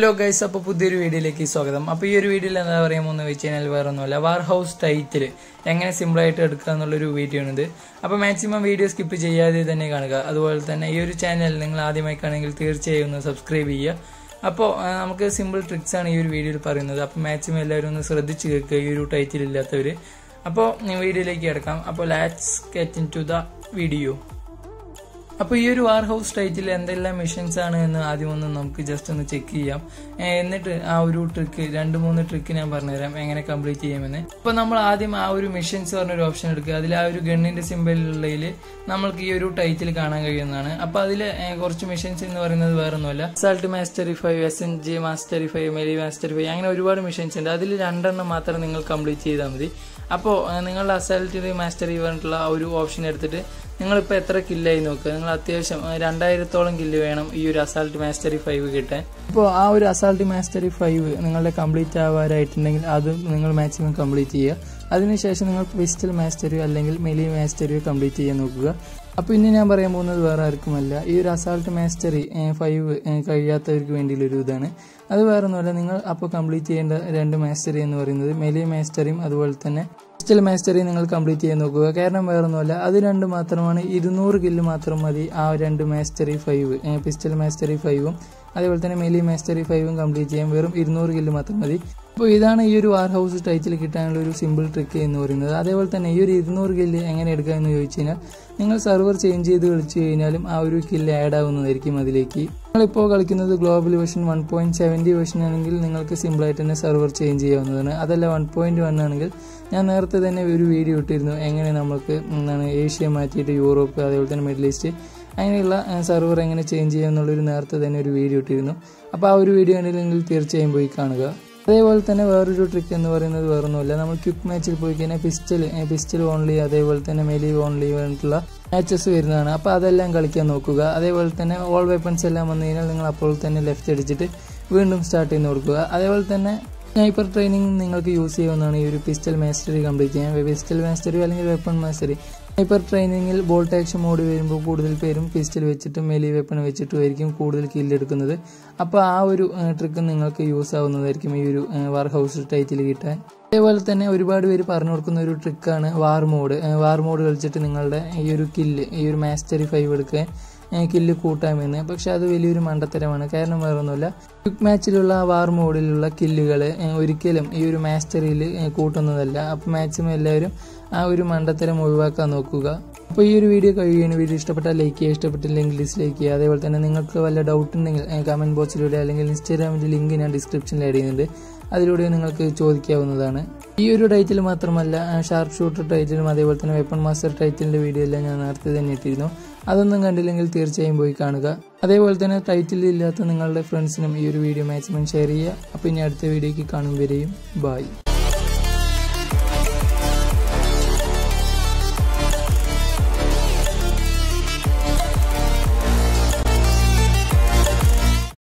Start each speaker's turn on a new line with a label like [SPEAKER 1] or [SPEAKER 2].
[SPEAKER 1] hello guys അപ്പോൾ പുതിയൊരു വീഡിയോയിലേക്ക് സ്വാഗതം അപ്പോൾ ഈ ഒരു വീഡിയോയിൽ എന്താ പറയാൻ പോകുന്നത് വെച്ച് കഴിഞ്ഞാൽ വേറെ ഒന്നുമല്ല വാർ ഹൗസ് ടൈറ്റിൽ എങ്ങനെ സിമ്പിളായിട്ട് എടുക്കുക എന്നുള്ളൊരു വീഡിയോ ആണിത് അപ്പോൾ മാക്സിമം വീഡിയോ സ്കിപ്പ് ചെയ്യാതെ തന്നെ കാണുക അതുപോലെ തന്നെ ഈ ഒരു ചാനൽ നിങ്ങൾ ആദ്യമായി കാണുമെങ്കിൽ തീർച്ചയായും ഒന്ന് സബ്സ്ക്രൈബ് ചെയ്യുക അപ്പോൾ ആ, നമുക്ക് സിമ്പിൾ ട്രിക്സ് ആണ് ഈ ഒരു വീഡിയോയിൽ പറയുന്നത് അപ്പോൾ മാക്സിമം എല്ലാവരും ഒന്ന് ശ്രദ്ധിച്ച് കേൾക്കുക ഈ ഒരു ടൈറ്റിൽ ഇല്ലാത്തവർ അപ്പോൾ വീഡിയോയിലേക്ക് കിടക്കാം അപ്പോൾ let's get into the video അപ്പോൾ ഈ ഒരു വാർ ഹൗസ് ടൈറ്റിൽ എന്തെല്ലാം മിഷൻസ് ആണ് എന്ന് ആദ്യം ഒന്ന് നമുക്ക് ജസ്റ്റ് ഒന്ന് ചെക്ക് ചെയ്യാം ഏ, എന്നിട്ട് ആ ഒരു ട്രിക്ക് രണ്ട് മൂന്ന് ട്രിക്ക് ഞാൻ പറഞ്ഞുതരാം എങ്ങനെ കംപ്ലീറ്റ് ചെയ്യാമെന്ന് അപ്പോൾ നമ്മൾ ആദ്യം ആ ഒരു മിഷൻസ് പറഞ്ഞൊരു ഓപ്ഷൻ എടുക്കുക അതിൽ ആ ഒരു ഗണ്ണിന്റെ സിമ്പിളുള്ളതിൽ നമ്മൾക്ക് ഈ ഒരു ടൈറ്റിൽ കാണാൻ കഴിയുന്നതാണ് അപ്പോൾ അതിൽ കുറച്ച് മിഷൻസ് എന്ന് പറയുന്നത് വേറെ ഒന്നുമല്ല assault mastery five S N G mastery five melee mastery five അങ്ങനെ ഒരുപാട് മിഷൻസ് ഉണ്ട് അതിൽ രണ്ടെണ്ണം മാത്രം നിങ്ങൾ കംപ്ലീറ്റ് ചെയ്താൽ മതി അപ്പോൾ നിങ്ങളുടെ അസാൾട്ട് മാസ്റ്ററി പറഞ്ഞിട്ടുള്ള ആ ഒരു ഓപ്ഷൻ എടുത്തിട്ട് നിങ്ങളിപ്പോൾ എത്ര കില്ലായി നോക്കുക നിങ്ങൾ അത്യാവശ്യം ആ, രണ്ടായിരത്തോളം കില്ല് വേണം ഈ ഒരു അസാൾട്ട് മാസ്റ്ററി ഫൈവ് കിട്ടാൻ ഇപ്പോൾ ആ ഒരു അസാൾട്ട് മാസ്റ്ററി ഫൈവ് നിങ്ങളുടെ കംപ്ലീറ്റ് ആവാറായിട്ടുണ്ടെങ്കിൽ അത് നിങ്ങൾ മാക്സിമം കംപ്ലീറ്റ് ചെയ്യുക അതിനുശേഷം നിങ്ങൾ പിസ്റ്റൽ മാസ്റ്ററിയോ അല്ലെങ്കിൽ മെലി മാസ്റ്ററിയോ കംപ്ലീറ്റ് ചെയ്യാൻ നോക്കുക അപ്പോൾ ഇനി ഞാൻ പറയാൻ പോകുന്നത് വേറെ ആർക്കുമല്ല ഈ ഒരു അസാൾട്ട് മാസ്റ്ററി ഫൈവ് കഴിയാത്തവർക്ക് വേണ്ടിയുള്ള ഒരു ഇതാണ് അത് വേറെ ഒന്നുമല്ല നിങ്ങൾ അപ്പോൾ കംപ്ലീറ്റ് ചെയ്യേണ്ട രണ്ട് മാസ്റ്ററി എന്ന് പറയുന്നത് മെലി മാസ്റ്ററിയും അതുപോലെ തന്നെ പിസ്റ്റൽ മാസ്റ്ററി നിങ്ങൾ കംപ്ലീറ്റ് ചെയ്യാൻ നോക്കുക കാരണം വേറെ ഒന്നുമല്ല അത് രണ്ട് മാത്രമാണ് ഇരുന്നൂറ് കില്ല് മാത്രം മതി ആ രണ്ട് മാസ്റ്ററി ഫൈവ് പിസ്റ്റൽ മാസ്റ്ററി ഫൈവും അതേപോലെ തന്നെ മെലി മാസ്റ്ററി ഫൈവും കംപ്ലീറ്റ് ചെയ്യാൻ വെറും ഇരുന്നൂറ് കില്ല് മാത്രം മതി അപ്പോൾ ഇതാണ് ഈ ഒരു വാർ ഹൗസ് ടൈറ്റിൽ കിട്ടാനുള്ള ഒരു സിമ്പിൾ ട്രിക്ക് എന്ന് പറയുന്നത് അതേപോലെ തന്നെ ഈ ഒരു ഇരുന്നൂറ് കില്ല് എങ്ങനെ എടുക്കുക എന്ന് ചോദിച്ചു കഴിഞ്ഞാൽ നിങ്ങൾ സെർവർ ചേഞ്ച് ചെയ്ത് കളിച്ചു കഴിഞ്ഞാലും ആ ഒരു കില്ല് ആഡ് ആവുന്നതായിരിക്കും അതിലേക്ക് നിങ്ങളിപ്പോൾ കളിക്കുന്നത് global version one point seventy version ആണെങ്കിൽ നിങ്ങൾക്ക് സിമ്പിളായിട്ട് തന്നെ സെർവർ ചേഞ്ച് ചെയ്യാവുന്നതാണ് അതല്ല വൺ പോയിന്റ് വൺ ആണെങ്കിൽ ഞാൻ നേരത്തെ തന്നെ ഒരു വീഡിയോ ഇട്ടിരുന്നു എങ്ങനെ നമുക്ക് എന്താണ് ഏഷ്യ മാറ്റിയിട്ട് യൂറോപ്പ് അതേപോലെ തന്നെ മിഡിൽ ഈസ്റ്റ് അങ്ങനെയുള്ള സെർവർ എങ്ങനെ ചേഞ്ച് ചെയ്യുക എന്നുള്ളൊരു നേരത്തെ തന്നെ ഒരു വീഡിയോ ഇട്ടിരുന്നു അപ്പോൾ ആ ഒരു വീഡിയോ ഉണ്ടെങ്കിൽ തീർച്ചയായും പോയി കാണുക അതേപോലെ തന്നെ വേറൊരു ട്രിക്ക് എന്ന് പറയുന്നത് വേറൊന്നുമില്ല നമ്മൾ ക്വിക്ക് മാച്ചിൽ പോയി കഴിഞ്ഞാൽ പിസ്റ്റൽ പിസ്റ്റൽ ഓൺലി അതേപോലെ തന്നെ മെലി ഓൺലി പറഞ്ഞിട്ടുള്ള മാച്ചസ് വരുന്നതാണ് അപ്പോൾ അതെല്ലാം കളിക്കാൻ നോക്കുക അതേപോലെ തന്നെ ഓൾ വെപ്പൺസ് എല്ലാം വന്നു കഴിഞ്ഞാൽ നിങ്ങൾ അപ്പോൾ തന്നെ ലെഫ്റ്റ് അടിച്ചിട്ട് വീണ്ടും സ്റ്റാർട്ട് ചെയ്ത് കൊടുക്കുക അതേപോലെ തന്നെ സ്നൈപ്പർ ട്രെയിനിങ് നിങ്ങൾക്ക് യൂസ് ചെയ്യാവുന്നതാണ് ഈ ഒരു പിസ്റ്റൽ മാസ്റ്ററി കംപ്ലീറ്റ് ചെയ്യാൻ പിസ്റ്റൽ മാസ്റ്ററി അല്ലെങ്കിൽ വെപ്പൺ മാസ്റ്ററി സ്നൈപ്പർ ട്രെയിനിങ്ങിൽ ബോൾട്ട് ആക്ഷൻ മോഡ് വരുമ്പോൾ കൂടുതൽ പേരും പിസ്റ്റൽ വെച്ചിട്ടും മെലി വെപ്പൺ വെച്ചിട്ടും ആയിരിക്കും കൂടുതൽ കില്ലെടുക്കുന്നത് അപ്പോൾ ആ ഒരു ട്രിക്ക് നിങ്ങൾക്ക് യൂസ് ആവുന്നതായിരിക്കും ഈ ഒരു വാർ ഹൗസ് ടൈറ്റിൽ കിട്ടാൻ അതേപോലെ തന്നെ ഒരുപാട് പേര് പറഞ്ഞു കൊടുക്കുന്ന ഒരു ട്രിക്കാണ് വാർ മോഡ് വാർ മോഡ് കളിച്ചിട്ട് നിങ്ങളുടെ ഈ ഒരു കില്ല് ഈ ഒരു മാസ്റ്ററി ഫൈവ് എടുക്കാൻ കില്ല് കൂട്ടാമെന്ന് പക്ഷെ അത് വലിയൊരു മണ്ടത്തരമാണ് കാരണം വേറെ ഒന്നുമില്ല ക്വിക്ക് മാച്ചിലുള്ള വാർ മോഡിലുള്ള കില്ലുകൾ ഒരിക്കലും ഈ ഒരു മാസ്റ്ററിയിൽ കൂട്ടുന്നതല്ല അപ്പോൾ മാക്സിമം എല്ലാവരും ആ ഒരു മണ്ടത്തരം ഒഴിവാക്കാൻ നോക്കുക അപ്പോൾ ഈ ഒരു വീഡിയോ കഴിയുകയാണ് വീഡിയോ ഇഷ്ടപ്പെട്ടാൽ ലൈക്ക് ചെയ്യുക ഇഷ്ടപ്പെട്ടില്ലെങ്കിൽ ഡിസ്ലൈക്ക് ചെയ്യുക അതേപോലെ തന്നെ നിങ്ങൾക്ക് വല്ല ഡൗട്ട് ഉണ്ടെങ്കിൽ കമൻറ്റ് ബോക്സിലൂടെ അല്ലെങ്കിൽ ഇൻസ്റ്റാഗ്രാമിൻ്റെ ലിങ്ക് ഞാൻ ഡിസ്ക്രിപ്ഷനിൽ ആഡ് ചെയ്യുന്നുണ്ട് അതിലൂടെ നിങ്ങൾക്ക് ചോദിക്കാവുന്നതാണ് ഈ ഒരു ടൈറ്റിൽ മാത്രമല്ല ഷാർപ്പ് ഷൂട്ടർ ടൈറ്റിലും അതേപോലെ തന്നെ വെപ്പൺ മാസ്റ്റർ ടൈറ്റിലിൻ്റെ വീഡിയോ എല്ലാം ഞാൻ നേരത്തെ തന്നെ ഇട്ടിരുന്നു അതൊന്നും കണ്ടില്ലെങ്കിൽ തീർച്ചയായും പോയി കാണുക അതേപോലെ തന്നെ ടൈറ്റിൽ ഇല്ലാത്ത നിങ്ങളുടെ ഫ്രണ്ട്സിനും ഈ ഒരു വീഡിയോ മാക്സിമം ഷെയർ ചെയ്യുക അപ്പോൾ ഇനി അടുത്ത വീഡിയോയ്ക്ക് കാണും വരെയും ബായ്